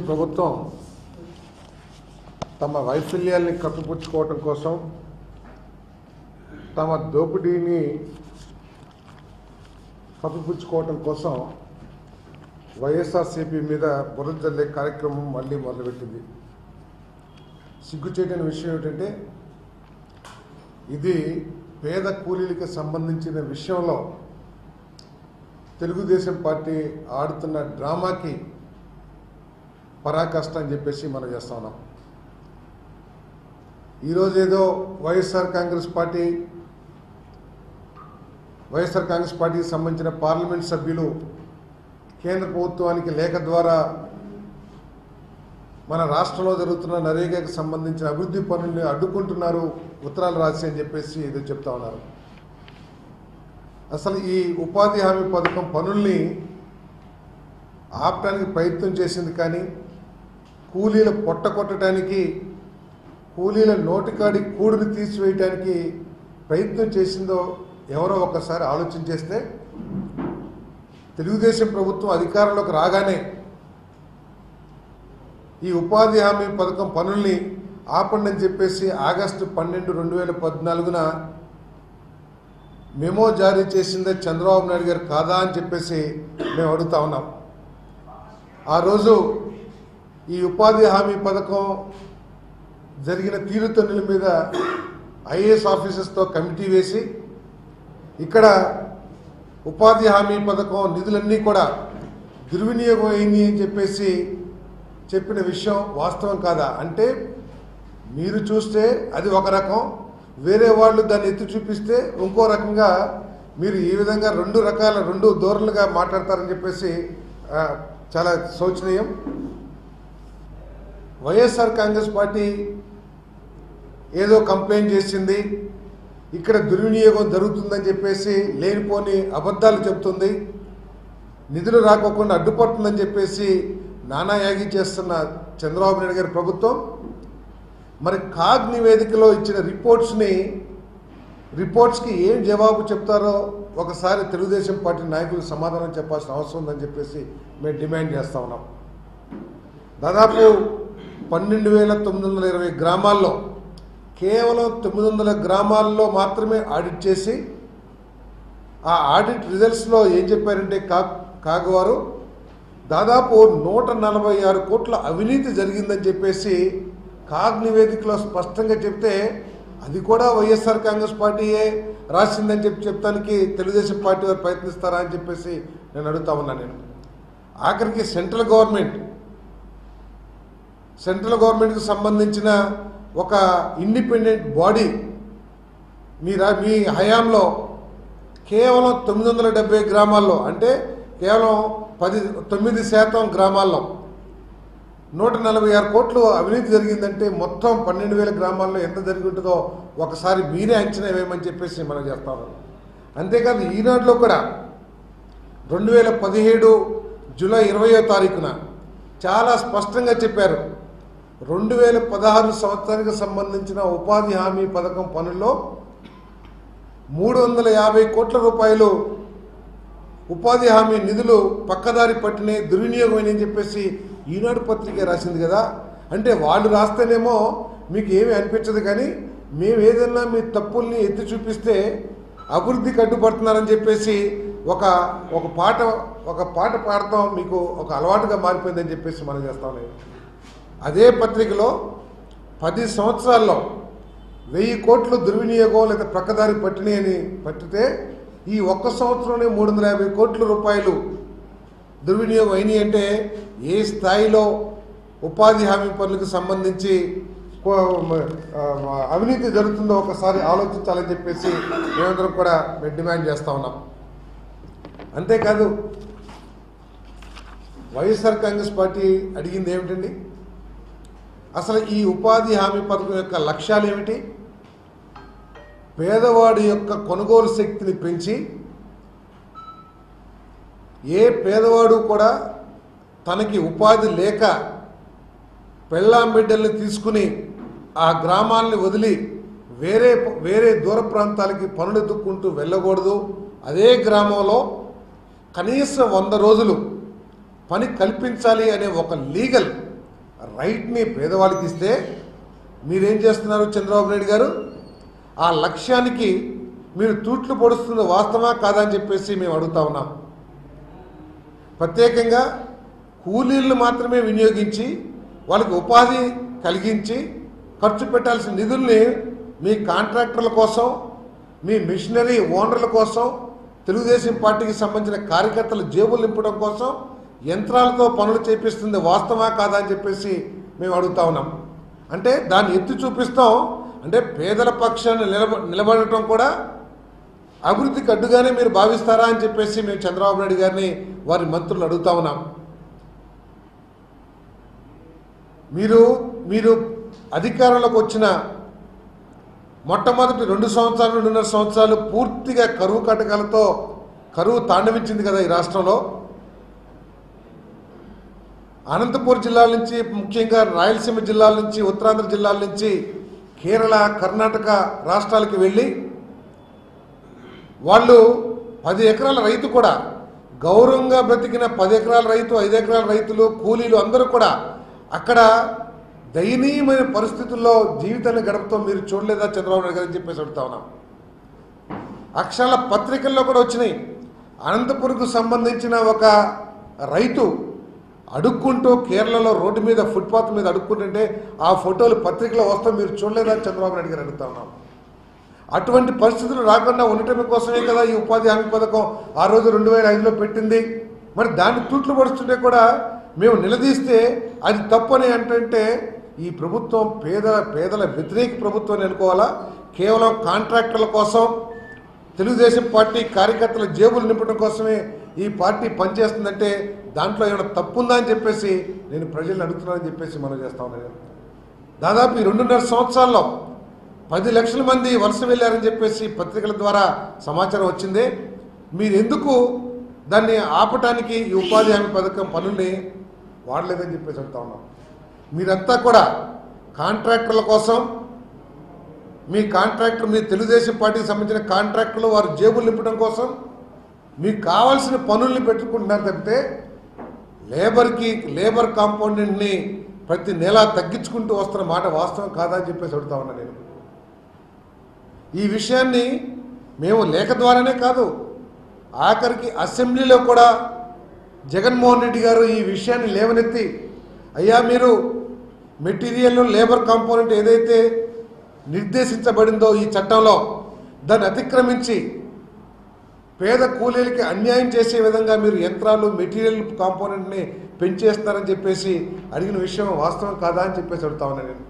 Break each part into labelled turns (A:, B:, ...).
A: ప్రభుత్వం తమ వైఫల్యాల్ని కప్పిపుచ్చుకోవటం కోసం తమ దోపిడీని కప్పిపుచ్చుకోవటం కోసం వైఎస్ఆర్సీపీ మీద బురద జల్లే కార్యక్రమం మళ్ళీ మొదలుపెట్టింది సిగ్గుచేటైన విషయం ఏమిటంటే ఇది పేద కూలీలకు సంబంధించిన విషయంలో తెలుగుదేశం పార్టీ ఆడుతున్న డ్రామాకి పరాకాష్ట అని చెప్పేసి మనం చేస్తా ఉన్నాం ఈరోజు ఏదో వైఎస్ఆర్ కాంగ్రెస్ పార్టీ వైఎస్ఆర్ కాంగ్రెస్ పార్టీకి సంబంధించిన పార్లమెంట్ సభ్యులు కేంద్ర ప్రభుత్వానికి లేఖ ద్వారా మన రాష్ట్రంలో జరుగుతున్న నరేగాకి సంబంధించిన అభివృద్ధి పనుల్ని అడ్డుకుంటున్నారు ఉత్తరాలు రాసి అని చెప్పేసి ఏదో చెప్తా ఉన్నారు అసలు ఈ ఉపాధి హామీ పథకం పనుల్ని ఆపడానికి ప్రయత్నం చేసింది కానీ కూలీల పొట్ట కొట్టడానికి కూలీల నోటికాడి కూడుని తీసివేయటానికి ప్రయత్నం చేసిందో ఎవరో ఒకసారి ఆలోచన చేస్తే తెలుగుదేశం ప్రభుత్వం అధికారంలోకి రాగానే ఈ ఉపాధి హామీ పథకం పనుల్ని ఆపండి అని చెప్పేసి ఆగస్టు పన్నెండు రెండు వేల పద్నాలుగున మెమో జారీ చేసిందే చంద్రబాబు నాయుడు గారు కాదా అని చెప్పేసి మేము అడుగుతా ఉన్నాం ఆ రోజు ఈ ఉపాధి హామీ పథకం జరిగిన తీరుతన్నుల మీద ఐఏఎస్ ఆఫీసర్స్తో కమిటీ వేసి ఇక్కడ ఉపాధి హామీ పథకం నిధులన్నీ కూడా దుర్వినియోగం అయింది అని చెప్పేసి చెప్పిన విషయం వాస్తవం కాదా అంటే మీరు చూస్తే అది ఒక రకం వేరే వాళ్ళు దాన్ని ఎత్తి చూపిస్తే ఇంకో రకంగా మీరు ఈ విధంగా రెండు రకాల రెండు ధోరణులుగా మాట్లాడతారని చెప్పేసి ఆ, చాలా శోచనీయం వైఎస్ఆర్ కాంగ్రెస్ పార్టీ ఏదో కంప్లైంట్ చేసింది ఇక్కడ దుర్వినియోగం జరుగుతుందని చెప్పేసి లేనిపోని అబద్ధాలు చెప్తుంది నిధులు రాకోకుండా అడ్డుపడుతుందని చెప్పేసి నానాయాగి చేస్తున్న చంద్రబాబు నాయుడు గారి ప్రభుత్వం మరి కాగ్ నివేదికలో ఇచ్చిన రిపోర్ట్స్ని రిపోర్ట్స్కి ఏం జవాబు చెప్తారో ఒకసారి తెలుగుదేశం పార్టీ నాయకులు సమాధానం చెప్పాల్సిన అవసరం ఉందని చెప్పేసి మేము డిమాండ్ చేస్తా ఉన్నాం దాదాపు పన్నెండు వేల తొమ్మిది వందల ఇరవై గ్రామాల్లో కేవలం తొమ్మిది వందల గ్రామాల్లో మాత్రమే ఆడిట్ చేసి ఆ ఆడిట్ రిజల్ట్స్లో ఏం చెప్పారంటే కా కాగవారు దాదాపు నూట నలభై ఆరు కోట్ల అవినీతి జరిగిందని చెప్పేసి కాగ్ నివేదికలో స్పష్టంగా చెప్తే అది కూడా వైఎస్ఆర్ కాంగ్రెస్ పార్టీయే రాసిందని చెప్పి చెప్తానికి తెలుగుదేశం పార్టీ వారు ప్రయత్నిస్తారా అని చెప్పేసి నేను అడుగుతా ఉన్నా నేను ఆఖరికి సెంట్రల్ గవర్నమెంట్ సెంట్రల్ గవర్నమెంట్కి సంబంధించిన ఒక ఇండిపెండెంట్ బాడీ మీ రా మీ హయాంలో కేవలం తొమ్మిది వందల డెబ్బై గ్రామాల్లో అంటే కేవలం పది తొమ్మిది శాతం గ్రామాల్లో నూట నలభై ఆరు కోట్లు అవినీతి జరిగిందంటే మొత్తం పన్నెండు వేల గ్రామాల్లో ఎంత జరిగి ఉంటుందో ఒకసారి మీరే అంచనా వేయమని చెప్పేసి మనం చేస్తాము అంతేకాదు ఈనాడులో కూడా రెండు వేల పదిహేడు జూలై ఇరవయో తారీఖున చాలా స్పష్టంగా చెప్పారు రెండు వేల పదహారు సంవత్సరానికి సంబంధించిన ఉపాధి హామీ పథకం పనుల్లో మూడు వందల యాభై కోట్ల రూపాయలు ఉపాధి హామీ నిధులు పక్కదారి పట్టినాయి దుర్వినియోగమైనని చెప్పేసి ఈనాడు పత్రిక రాసింది కదా అంటే వాళ్ళు రాస్తేనేమో మీకు ఏమీ అనిపించదు కానీ మేము ఏదైనా మీ తప్పుల్ని ఎత్తి చూపిస్తే అభివృద్ధికి అడ్డుపడుతున్నారని చెప్పేసి ఒక ఒక పాట ఒక పాట పాడతాం మీకు ఒక అలవాటుగా మారిపోయిందని చెప్పేసి మనం చేస్తాం నేను అదే పత్రికలో పది సంవత్సరాల్లో వెయ్యి కోట్లు దుర్వినియోగం లేదా ప్రక్కదారి పట్టినాయి అని పట్టితే ఈ ఒక్క సంవత్సరంలోనే మూడు వందల యాభై కోట్ల రూపాయలు దుర్వినియోగం అయినాయి అంటే ఏ స్థాయిలో ఉపాధి హామీ పనులకు సంబంధించి కో- ఆ, అవినీతి జరుగుతుందో ఒకసారి ఆలోచించాలని చెప్పేసి మేమందరం కూడా మేము డిమాండ్ చేస్తూ ఉన్నాం అంతేకాదు వైఎస్ఆర్ కాంగ్రెస్ పార్టీ అడిగింది ఏమిటండి అసలు ఈ ఉపాధి హామీ పథకం యొక్క లక్ష్యాలు ఏమిటి పేదవాడి యొక్క కొనుగోలు శక్తిని పెంచి ఏ పేదవాడు కూడా తనకి ఉపాధి లేక పెళ్ళాం బిడ్డల్ని తీసుకుని ఆ గ్రామాల్ని వదిలి వేరే వేరే దూర ప్రాంతాలకి పనులు ఎత్తుక్కుంటూ వెళ్ళకూడదు అదే గ్రామంలో కనీసం వంద రోజులు పని కల్పించాలి అనే ఒక లీగల్ రైట్ని పేదవాళ్ళకి ఇస్తే మీరేం చేస్తున్నారు చంద్రబాబు నాయుడు గారు ఆ లక్ష్యానికి మీరు తూట్లు పొడుస్తుంది వాస్తవా కాదా అని చెప్పేసి మేము అడుగుతా ఉన్నాం ప్రత్యేకంగా కూలీలను మాత్రమే వినియోగించి వాళ్ళకి ఉపాధి కలిగించి ఖర్చు పెట్టాల్సిన నిధుల్ని మీ కాంట్రాక్టర్ల కోసం మీ మిషనరీ ఓనర్ల కోసం తెలుగుదేశం పార్టీకి సంబంధించిన కార్యకర్తల జేబులు నింపడం కోసం యంత్రాలతో పనులు చేపిస్తుంది వాస్తవా కాదా అని చెప్పేసి మేము అడుగుతా ఉన్నాం అంటే దాన్ని ఎత్తి చూపిస్తాం అంటే పేదల పక్షాన్ని నిలబ నిలబడటం కూడా అభివృద్ధికి అడ్డుగానే మీరు భావిస్తారా అని చెప్పేసి మేము చంద్రబాబు నాయుడు గారిని వారి మంత్రులు అడుగుతా ఉన్నాం మీరు మీరు అధికారంలోకి వచ్చిన మొట్టమొదటి రెండు సంవత్సరాలు రెండున్నర సంవత్సరాలు పూర్తిగా కరువు కటకాలతో కరువు తాండవించింది కదా ఈ రాష్ట్రంలో అనంతపూర్ జిల్లాల నుంచి ముఖ్యంగా రాయలసీమ జిల్లాల నుంచి ఉత్తరాంధ్ర జిల్లాల నుంచి కేరళ కర్ణాటక రాష్ట్రాలకి వెళ్ళి వాళ్ళు పది ఎకరాల రైతు కూడా గౌరవంగా బ్రతికిన పది ఎకరాల రైతు ఐదు ఎకరాల రైతులు కూలీలు అందరూ కూడా అక్కడ దయనీయమైన పరిస్థితుల్లో జీవితాన్ని గడపతో మీరు చూడలేదా చంద్రబాబు నాయుడు గారు అని చెప్పేసి అడుగుతా ఉన్నాం అక్షరాల పత్రికల్లో కూడా వచ్చినాయి అనంతపురంకు సంబంధించిన ఒక రైతు అడుక్కుంటూ కేరళలో రోడ్డు మీద ఫుట్పాత్ మీద అడుక్కుంటుంటే ఆ ఫోటోలు పత్రికలో వస్తే మీరు చూడలేదా అని చంద్రబాబు నాయుడు గారు అడుగుతా ఉన్నాం అటువంటి పరిస్థితులు రాకుండా ఉండటం కోసమే కదా ఈ ఉపాధి హామీ పథకం ఆ రోజు రెండు వేల ఐదులో పెట్టింది మరి దాన్ని తూట్లు పడుతుంటే కూడా మేము నిలదీస్తే అది తప్పని అంటే ఈ ప్రభుత్వం పేదల పేదల వ్యతిరేక ప్రభుత్వం అని అనుకోవాలా కేవలం కాంట్రాక్టర్ల కోసం తెలుగుదేశం పార్టీ కార్యకర్తల జేబులు నింపడం కోసమే ఈ పార్టీ పనిచేస్తుందంటే దాంట్లో ఏమైనా తప్పుందా అని చెప్పేసి నేను ప్రజల్ని అడుగుతున్నానని చెప్పేసి మనం చేస్తా ఉన్నాను దాదాపు ఈ రెండున్నర సంవత్సరాల్లో పది లక్షల మంది వలస వెళ్ళారని చెప్పేసి పత్రికల ద్వారా సమాచారం వచ్చింది మీరు ఎందుకు దాన్ని ఆపటానికి ఈ ఉపాధి హామీ పథకం పనుల్ని వాడలేదని చెప్పేసి చెప్తా ఉన్నాం మీరంతా కూడా కాంట్రాక్టర్ల కోసం మీ కాంట్రాక్టర్ మీ తెలుగుదేశం పార్టీకి సంబంధించిన కాంట్రాక్టర్లు వారు జేబులు నింపడం కోసం మీకు కావాల్సిన పనుల్ని పెట్టుకుంటున్నారు తప్పితే లేబర్కి లేబర్ కాంపౌండెంట్ని ప్రతి నెల తగ్గించుకుంటూ వస్తున్న మాట వాస్తవం కాదా అని చెప్పేసి అడుగుతా ఉన్నా నేను ఈ విషయాన్ని మేము లేఖ ద్వారానే కాదు ఆఖరికి అసెంబ్లీలో కూడా జగన్మోహన్ రెడ్డి గారు ఈ విషయాన్ని లేవనెత్తి అయ్యా మీరు మెటీరియల్ లేబర్ కాంపోనెంట్ ఏదైతే నిర్దేశించబడిందో ఈ చట్టంలో దాన్ని అతిక్రమించి పేద కూలీలకి అన్యాయం చేసే విధంగా మీరు యంత్రాలు మెటీరియల్ కాంపోనెంట్ని పెంచేస్తారని చెప్పేసి అడిగిన విషయం వాస్తవం కాదా అని చెప్పేసి అడుగుతా ఉన్నాను నేను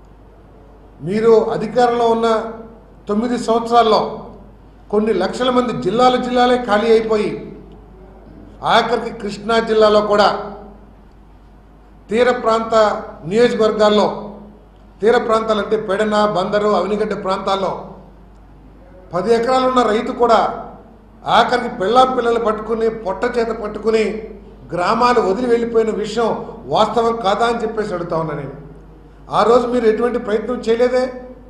A: మీరు అధికారంలో ఉన్న తొమ్మిది సంవత్సరాల్లో కొన్ని లక్షల మంది జిల్లాల జిల్లాలే ఖాళీ అయిపోయి ఆఖరికి కృష్ణా జిల్లాలో కూడా తీర ప్రాంత నియోజకవర్గాల్లో తీర ప్రాంతాలు అంటే పెడన బందరు అవినిగడ్డ ప్రాంతాల్లో పది ఎకరాలు ఉన్న రైతు కూడా ఆఖరికి పెళ్ళా పిల్లలు పట్టుకుని పొట్ట చేత పట్టుకుని గ్రామాలు వదిలి వెళ్ళిపోయిన విషయం వాస్తవం కాదా అని చెప్పేసి అడుగుతా ఉన్నా నేను ఆ రోజు మీరు ఎటువంటి ప్రయత్నం చేయలేదే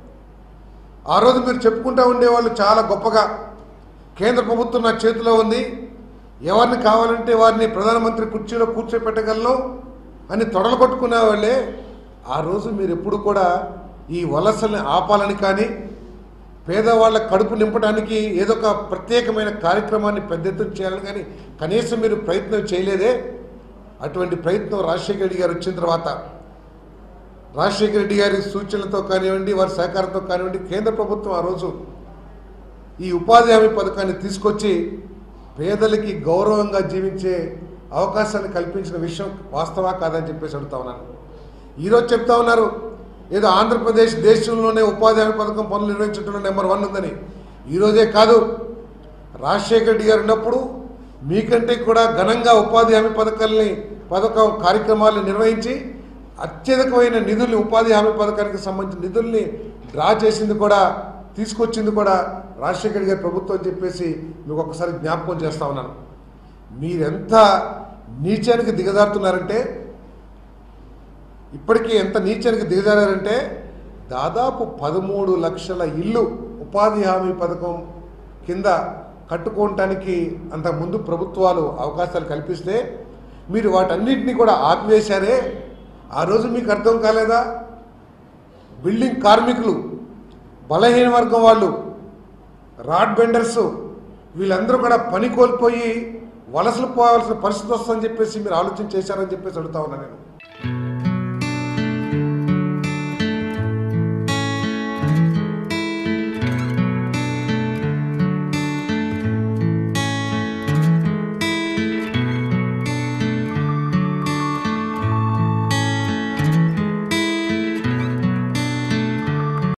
A: ఆ రోజు మీరు చెప్పుకుంటూ ఉండేవాళ్ళు చాలా గొప్పగా కేంద్ర ప్రభుత్వం నా చేతిలో ఉంది ఎవరిని కావాలంటే వారిని ప్రధానమంత్రి కుర్చీలో కూర్చోపెట్టగలను అని తొడలు కొట్టుకునే వాళ్ళే ఆ రోజు మీరు ఎప్పుడు కూడా ఈ వలసల్ని ఆపాలని కానీ పేదవాళ్ళ కడుపు నింపడానికి ఏదో ఒక ప్రత్యేకమైన కార్యక్రమాన్ని పెద్ద ఎత్తున చేయాలని కానీ కనీసం మీరు ప్రయత్నం చేయలేదే అటువంటి ప్రయత్నం రాజశేఖర రెడ్డి గారు వచ్చిన తర్వాత రాజశేఖర రెడ్డి గారి సూచనలతో కానివ్వండి వారి సహకారంతో కానివ్వండి కేంద్ర ప్రభుత్వం ఆ రోజు ఈ ఉపాధి హామీ పథకాన్ని తీసుకొచ్చి పేదలకి గౌరవంగా జీవించే అవకాశాన్ని కల్పించిన విషయం వాస్తవా కాదని చెప్పేసి అడుగుతా ఉన్నాను ఈరోజు చెప్తా ఉన్నారు ఏదో ఆంధ్రప్రదేశ్ దేశంలోనే ఉపాధి హామీ పథకం పనులు నిర్వహించడంలో నెంబర్ వన్ ఉందని ఈరోజే కాదు రాజశేఖర రెడ్డి గారు ఉన్నప్పుడు మీకంటే కూడా ఘనంగా ఉపాధి హామీ పథకాలని పథకం కార్యక్రమాలను నిర్వహించి అత్యధికమైన నిధుల్ని ఉపాధి హామీ పథకానికి సంబంధించిన నిధుల్ని డ్రా చేసింది కూడా తీసుకొచ్చింది కూడా రాజశేఖర రెడ్డి గారి ప్రభుత్వం అని చెప్పేసి మీకు ఒకసారి జ్ఞాపకం చేస్తా ఉన్నాను మీరెంత నీచానికి దిగజారుతున్నారంటే ఇప్పటికీ ఎంత నీచానికి దిగజారారంటే దాదాపు పదమూడు లక్షల ఇల్లు ఉపాధి హామీ పథకం కింద కట్టుకోవటానికి అంతకుముందు ప్రభుత్వాలు అవకాశాలు కల్పిస్తే మీరు వాటన్నిటిని కూడా ఆపివేశారే ఆ రోజు మీకు అర్థం కాలేదా బిల్డింగ్ కార్మికులు బలహీన వర్గం వాళ్ళు రాడ్ బెండర్స్ వీళ్ళందరూ కూడా పని కోల్పోయి వలసలు పోవాల్సిన పరిస్థితి వస్తుందని చెప్పేసి మీరు ఆలోచన చేశారని చెప్పేసి అడుగుతా ఉన్నా నేను